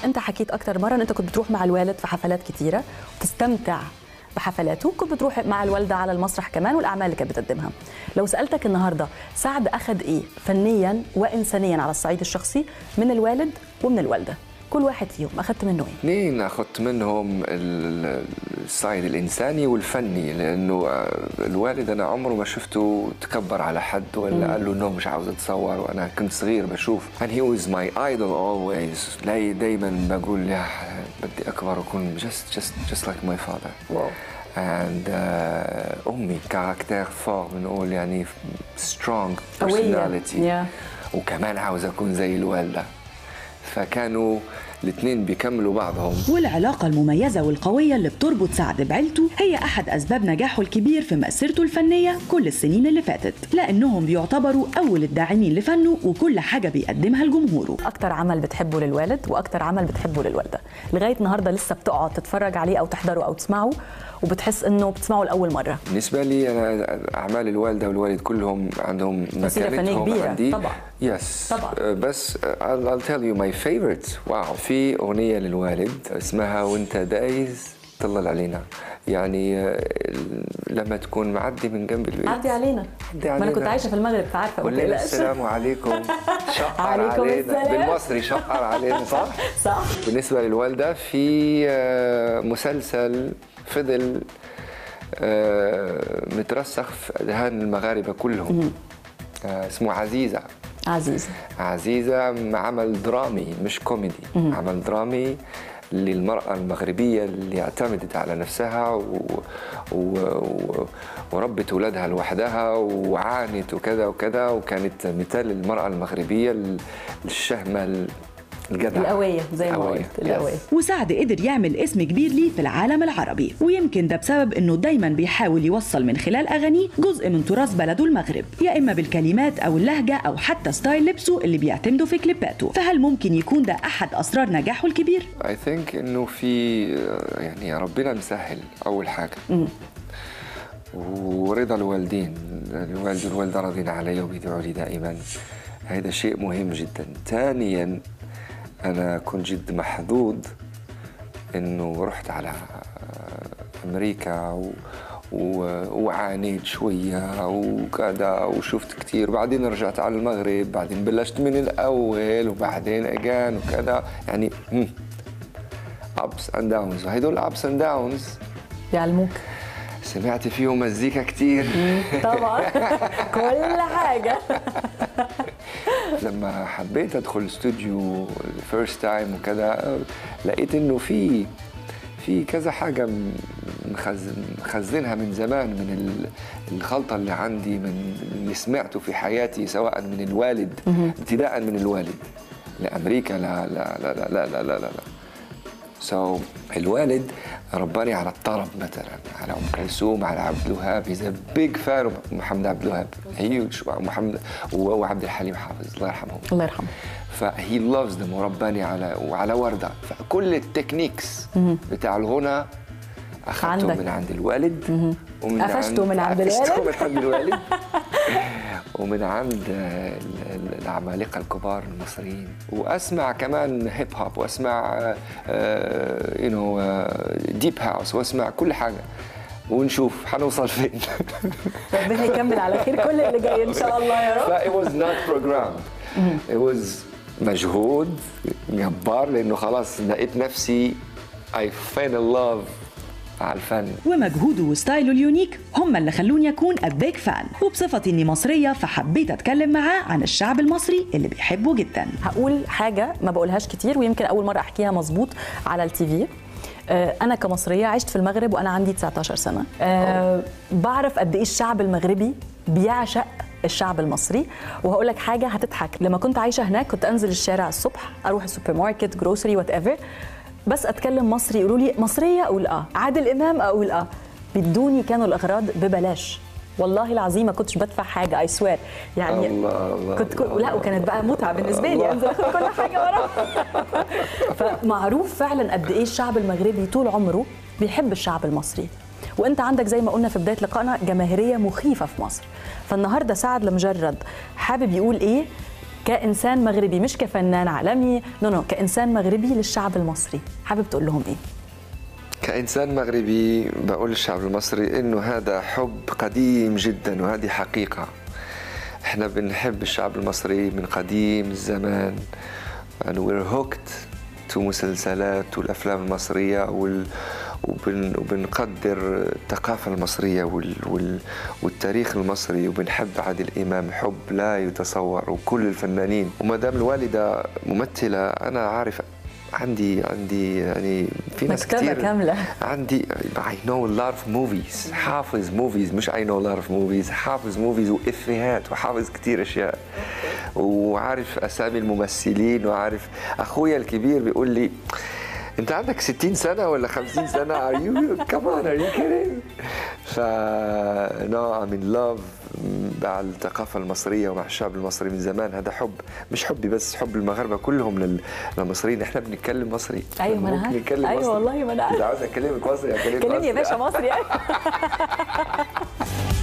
انت حكيت اكثر مره ان انت كنت بتروح مع الوالد في حفلات كثيره وتستمتع بحفلاته وكنت بتروح مع الوالده على المسرح كمان والاعمال اللي كانت بتقدمها لو سالتك النهارده سعد اخذ ايه فنيا وانسانيا على الصعيد الشخصي من الوالد ومن الوالده كل واحد فيهم اخذت منه ايه اثنين اخذت منهم ال- الصعيد الانساني والفني لانه آه، الوالد انا عمره ما شفته تكبر على حد ولا قال له انه مش عاوز اتصور وانا كنت صغير بشوف and he was my idol always لا دايما بقول يا بدي اكبر واكون just just just like my father واو and uh, امي كاركتير فور بنقول يعني strong قوية. personality Yeah. وكمان عاوز اكون زي الوالده فكانوا الاثنين بيكملوا بعضهم والعلاقة المميزة والقوية اللي بتربط سعد بعيلته هي أحد أسباب نجاحه الكبير في مسيرته الفنية كل السنين اللي فاتت لأنهم بيعتبروا أول الداعمين لفنه وكل حاجة بيقدمها لجمهوره اكتر عمل بتحبه للوالد واكتر عمل بتحبه للوالده لغايه النهارده لسه بتقعد تتفرج عليه او تحضره او تسمعه وبتحس انه بتسمعه لاول مره بالنسبه لي انا اعمال الوالده والوالد كلهم عندهم مسيرة فنية مكانتهم كبيرة، عندي طبعا. يس طبعا. بس I'll, I'll tell you my favorite واو في اغنيه للوالد اسمها وانت دايز طلل علينا يعني آه، لما تكون معدي من جنب البيت عدي علينا عدي ما انا علينا. كنت عايشه في المغرب فعارفه ما والليلة تقلقش. السلام عليكم شقر عليكم علينا السلام. بالمصري شقر علينا صح؟ صح بالنسبة للوالدة في آه، مسلسل فضل آه، مترسخ في أذهان المغاربة كلهم آه، اسمه عزيزة عزيز عزيزة عمل درامي مش كوميدي عمل درامي للمرأة المغربية اللي اعتمدت على نفسها و... و... و... وربت أولادها لوحدها وعانت وكذا وكذا وكانت مثال للمرأة المغربية الشهمة الجدعة القوية زي ما القوية. قلت القوية Yes. وسعد قدر يعمل اسم كبير ليه في العالم العربي ويمكن ده بسبب انه دايما بيحاول يوصل من خلال اغانيه جزء من تراث بلده المغرب يا اما بالكلمات او اللهجه او حتى ستايل لبسه اللي بيعتمده في كليباته فهل ممكن يكون ده احد اسرار نجاحه الكبير اي ثينك انه في يعني ربنا مسهل اول حاجه ورضا الوالدين الوالد والوالده راضين علي وبيدعوا لي دائما هذا شيء مهم جدا ثانيا انا كنت جد محظوظ انه رحت على امريكا و... و... وعانيت شوية وكذا وشفت كثير بعدين رجعت على المغرب بعدين بلشت من الأول وبعدين أجان وكذا يعني ups and downs وهدول ups and downs بيعلموك سمعت فيهم مزيكا كتير طبعا كل حاجة لما حبيت ادخل الاستوديو الفيرست تايم وكذا لقيت انه في في كذا حاجه م- مخزن مخزنها من زمان من ال- الخلطه اللي عندي من اللي سمعته في حياتي سواء من الوالد ابتداء من الوالد لامريكا لا لا لا لا لا لا لا, لا. سو so, الوالد رباني على الطرب مثلا على ام كلثوم على عبد الوهاب هيز بيج فان محمد عبد الوهاب هيوج محمد وعبد الحليم حافظ الله يرحمه الله يرحمه فهي لافز ذم ورباني على وعلى ورده فكل التكنيكس بتاع الغنى اخذتهم عندك. من عند الوالد ومن قفشته من عند قفشته الوالد. من عند الوالد ومن عند ال- ال- العمالقه الكبار المصريين واسمع كمان هيب هوب واسمع يو نو ديب هاوس واسمع كل حاجه ونشوف حنوصل فين ربنا يكمل على خير كل اللي جاي ان شاء الله يا رب ف it was not programmed it was مجهود جبار لانه خلاص لقيت نفسي I fell in love على الفن ومجهوده وستايله اليونيك هم اللي خلوني اكون a big fan وبصفتي اني مصريه فحبيت اتكلم معاه عن الشعب المصري اللي بيحبه جدا هقول حاجه ما بقولهاش كتير ويمكن اول مره احكيها مظبوط على التي في آه، انا كمصريه عشت في المغرب وانا عندي 19 سنه أه بعرف قد ايه الشعب المغربي بيعشق الشعب المصري وهقول لك حاجه هتضحك لما كنت عايشه هناك كنت انزل الشارع الصبح اروح السوبر ماركت جروسري وات ايفر بس اتكلم مصري يقولوا لي مصريه اقول اه عادل امام اقول اه بيدوني كانوا الاغراض ببلاش والله العظيم ما كنتش بدفع حاجه اي سوير يعني الله الله كنت الله لا وكانت بقى متعه بالنسبه لي الله. انزل اخد كل حاجه وراه فمعروف فعلا قد ايه الشعب المغربي طول عمره بيحب الشعب المصري وانت عندك زي ما قلنا في بدايه لقائنا جماهيريه مخيفه في مصر فالنهارده سعد لمجرد حابب يقول ايه كانسان مغربي مش كفنان عالمي نو نو كانسان مغربي للشعب المصري حابب تقول لهم ايه كإنسان مغربي بقول للشعب المصري إنه هذا حب قديم جدا وهذه حقيقة إحنا بنحب الشعب المصري من قديم الزمان and we're hooked to مسلسلات والأفلام المصرية وال وبن وبنقدر الثقافة المصرية وال وال والتاريخ المصري وبنحب عادل إمام حب لا يتصور وكل الفنانين وما دام الوالدة ممثلة أنا عارف عندي عندي يعني في ناس مكتبة كتير كاملة. عندي I know a lot of movies حافظ movies مش I know a lot of movies حافظ movies وإفيهات وحافظ كتير أشياء وعارف أسامي الممثلين وعارف أخويا الكبير بيقول لي أنت عندك 60 سنة ولا 50 سنة are you come on are you kidding ف no I'm in love مع الثقافة المصرية ومع الشعب المصري من زمان هذا حب مش حبي بس حب المغاربة كلهم لل- للمصريين احنا بنتكلم مصري أيوة، ما أنا ممكن عارفة. نتكلم أيوة مصري. والله، ما أنا عارفة. إذا عاوز أكلمك مصري أكلمك كلمني يا مصري. باشا مصري